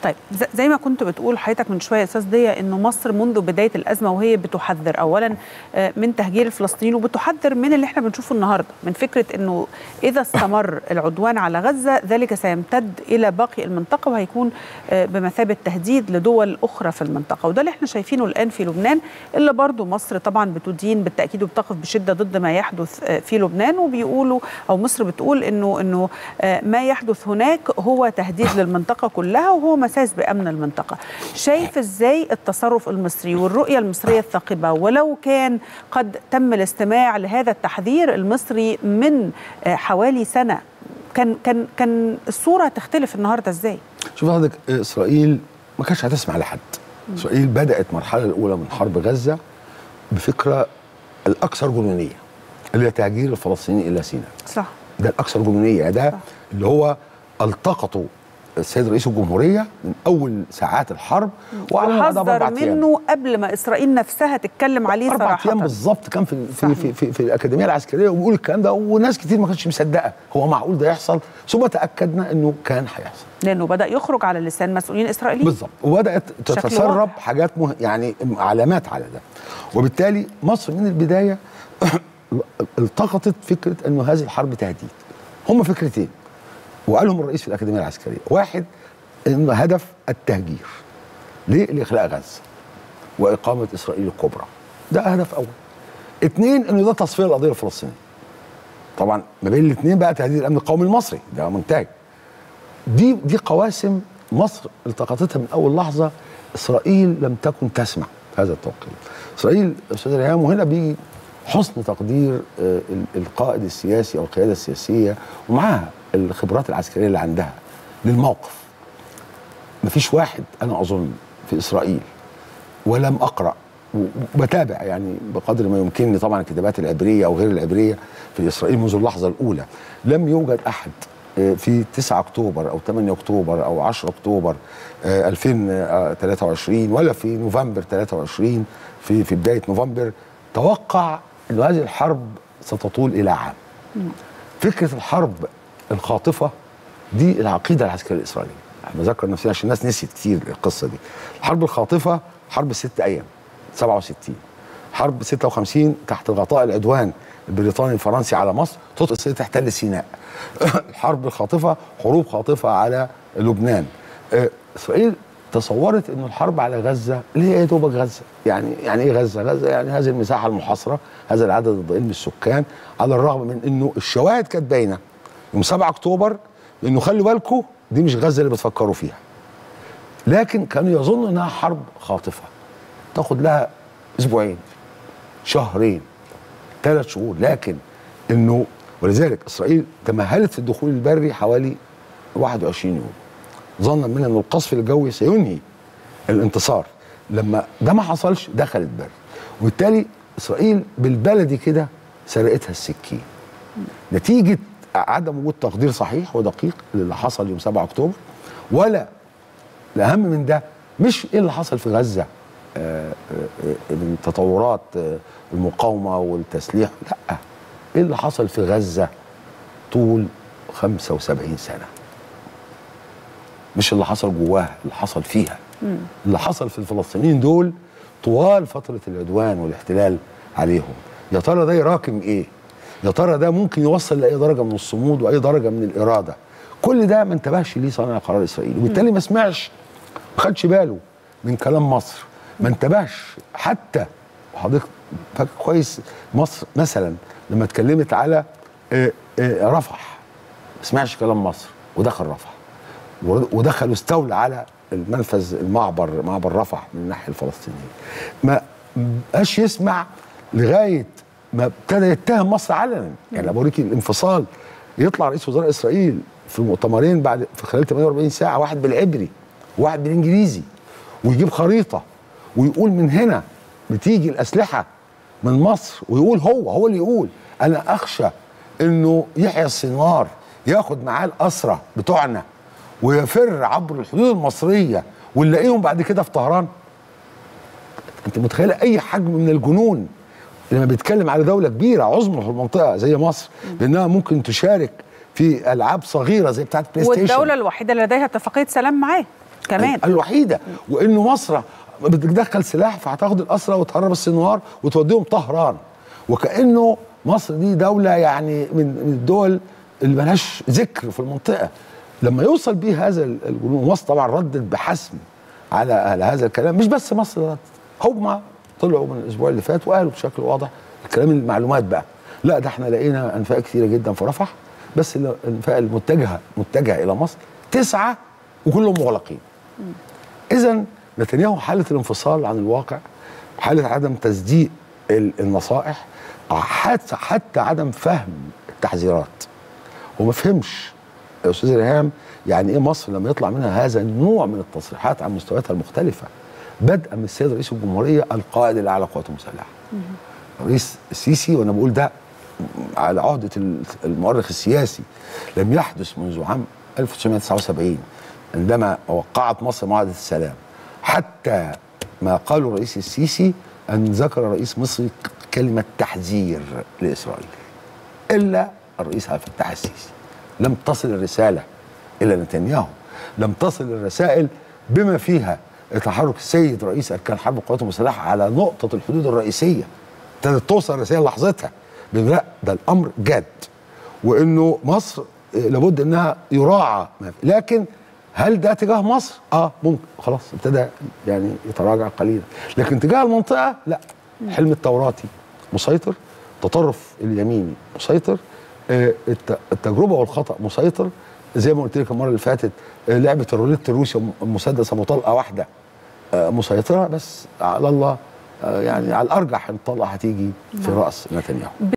طيب زي ما كنت بتقول حضرتك من شويه يا استاذ ضياء انه مصر منذ بدايه الازمه وهي بتحذر اولا من تهجير الفلسطينيين وبتحذر من اللي احنا بنشوفه النهارده من فكره انه اذا استمر العدوان على غزه ذلك سيمتد الى باقي المنطقه وهيكون بمثابه تهديد لدول اخرى في المنطقه وده اللي احنا شايفينه الان في لبنان الا برضه مصر طبعا بتدين بالتاكيد وبتقف بشده ضد ما يحدث في لبنان وبيقولوا او مصر بتقول انه انه ما يحدث هناك هو تهديد للمنطقه كلها وهو مساس بامن المنطقه شايف ازاي التصرف المصري والرؤيه المصريه الثاقبه ولو كان قد تم الاستماع لهذا التحذير المصري من حوالي سنه كان كان كان الصوره تختلف النهارده ازاي شوف حضرتك اسرائيل ما كانتش هتسمع لحد اسرائيل بدات المرحله الاولى من حرب غزه بفكره الاكثر جنونيه اللي هي تهجير الفلسطينيين الى سيناء صح ده الاكثر جنونيه ده صح. اللي هو التقطوا السيد رئيس الجمهوريه من اول ساعات الحرب وحذر منه قبل ما اسرائيل نفسها تتكلم عليه أربع صراحه ايام بالظبط كان في في, في في في الاكاديميه العسكريه وبيقول الكلام ده وناس كتير ما كانتش مصدقه هو معقول ده يحصل ثم تاكدنا انه كان هيحصل لانه بدا يخرج على لسان مسؤولين اسرائيليين بالظبط وبدات تتسرب حاجات مه... يعني علامات على ده وبالتالي مصر من البدايه التقطت فكره انه هذه الحرب تهديد هم فكرتين وقالهم الرئيس في الاكاديميه العسكريه واحد انه هدف التهجير ليه لاخلاء غزه واقامه اسرائيل الكبرى ده هدف اول اثنين انه ده تصفيه القضيه الفلسطينيه طبعا ما بين الاثنين بقى تهديد الامن القومي المصري ده منتهي دي دي قواسم مصر التقطتها من اول لحظه اسرائيل لم تكن تسمع هذا التوقيت اسرائيل استاذ ريهام وهنا بيجي حسن تقدير القائد السياسي او القياده السياسيه ومعاها الخبرات العسكريه اللي عندها للموقف مفيش واحد انا اظن في اسرائيل ولم اقرا وبتابع يعني بقدر ما يمكنني طبعا الكتابات العبريه او غير العبريه في اسرائيل منذ اللحظه الاولى لم يوجد احد في 9 اكتوبر او 8 اكتوبر او 10 اكتوبر 2023 ولا في نوفمبر 23 في في بدايه نوفمبر توقع ان هذه الحرب ستطول الى عام. فكره الحرب الخاطفه دي العقيده العسكريه الاسرائيليه. بذكر نفسي عشان الناس نسيت كتير القصه دي. الحرب الخاطفه حرب ست ايام 67 حرب 56 تحت غطاء العدوان البريطاني الفرنسي على مصر تطلق تحتل سيناء. الحرب الخاطفه حروب خاطفه على لبنان. اسرائيل تصورت انه الحرب على غزه اللي هي يا دوبك غزه، يعني يعني ايه غزه؟ غزه يعني هذه المساحه المحاصره، هذا العدد الضئيل من السكان، على الرغم من انه الشواهد كانت باينه يوم 7 اكتوبر انه خلوا بالكم دي مش غزه اللي بتفكروا فيها. لكن كانوا يظنوا انها حرب خاطفه. تاخد لها اسبوعين شهرين ثلاث شهور لكن انه ولذلك اسرائيل تمهلت في الدخول البري حوالي 21 يوم. ظنا من ان القصف الجوي سينهي الانتصار لما ده ما حصلش دخلت بر وبالتالي اسرائيل بالبلدي كده سرقتها السكين نتيجه عدم وجود تقدير صحيح ودقيق للي حصل يوم 7 اكتوبر ولا الاهم من ده مش ايه اللي حصل في غزه آآ آآ من تطورات المقاومه والتسليح لا ايه اللي حصل في غزه طول 75 سنه مش اللي حصل جواها اللي حصل فيها مم. اللي حصل في الفلسطينيين دول طوال فترة العدوان والاحتلال عليهم يا ترى ده يراكم ايه يا ترى ده ممكن يوصل لأي درجة من الصمود وأي درجة من الإرادة كل ده ما انتبهش ليه صانع قرار إسرائيل وبالتالي ما سمعش ما خدش باله من كلام مصر ما انتبهش حتى وحضرتك فاكر كويس مصر مثلا لما اتكلمت على اه اه رفح ما سمعش كلام مصر ودخل رفح ودخل واستولى على المنفذ المعبر معبر رفح من الناحيه الفلسطينيه ما بقاش يسمع لغايه ما ابتدى يتهم مصر علنا يعني بوريك الانفصال يطلع رئيس وزراء اسرائيل في مؤتمرين بعد في خلال 48 ساعه واحد بالعبري وواحد بالانجليزي ويجيب خريطه ويقول من هنا بتيجي الاسلحه من مصر ويقول هو هو اللي يقول انا اخشى انه يحيى السنوار ياخد معاه الاسرى بتوعنا ويفر عبر الحدود المصريه ونلاقيهم بعد كده في طهران انت متخيله اي حجم من الجنون لما بيتكلم على دوله كبيره عظمى في المنطقه زي مصر لانها ممكن تشارك في العاب صغيره زي بتاعت بلاي ستيشن والدوله الوحيده اللي لديها اتفاقيه سلام معاه كمان. الوحيده وانه مصر بتدخل سلاح فهتاخد الاسرى وتهرب السنوار وتوديهم طهران وكانه مصر دي دوله يعني من من الدول اللي ملهاش ذكر في المنطقه لما يوصل بيه هذا الجنون مصر طبعا ردت بحسم على على هذا الكلام مش بس مصر ردت هم طلعوا من الاسبوع اللي فات وقالوا بشكل واضح الكلام المعلومات بقى لا ده احنا لقينا انفاق كثيره جدا في رفح بس الانفاق المتجهه متجهه الى مصر تسعه وكلهم مغلقين اذا نتنياهو حاله الانفصال عن الواقع حاله عدم تصديق ال- النصائح حتى حتى عدم فهم التحذيرات هو ما فهمش يا استاذ ريهام يعني ايه مصر لما يطلع منها هذا النوع من التصريحات عن مستوياتها المختلفه بدءا من السيد رئيس الجمهوريه القائد الاعلى للقوات المسلحه الرئيس السيسي وانا بقول ده على عهده ال- المؤرخ السياسي لم يحدث منذ عام 1979 عندما وقعت مصر معاهده السلام حتى ما قاله الرئيس السيسي ان ذكر رئيس مصر كلمه تحذير لاسرائيل الا الرئيس عبد الفتاح السيسي لم تصل الرساله الى نتنياهو لم تصل الرسائل بما فيها تحرك السيد رئيس اركان حرب القوات المسلحه على نقطه الحدود الرئيسيه ابتدت توصل رسائل لحظتها بان لا ده الامر جاد وانه مصر آه، لابد انها يراعى ما في- لكن هل ده تجاه مصر؟ اه ممكن خلاص ابتدى يعني يتراجع قليلا لكن تجاه المنطقه لا حلم التوراتي مسيطر التطرف اليميني مسيطر آه، الت- التجربه والخطا مسيطر زي ما قلت لك المره اللي فاتت آه، لعبه الروليت الروسي مسدس ابو طلقه واحده آه، مسيطره بس على الله آه، يعني على الارجح ان الطلقه هتيجي في راس نتنياهو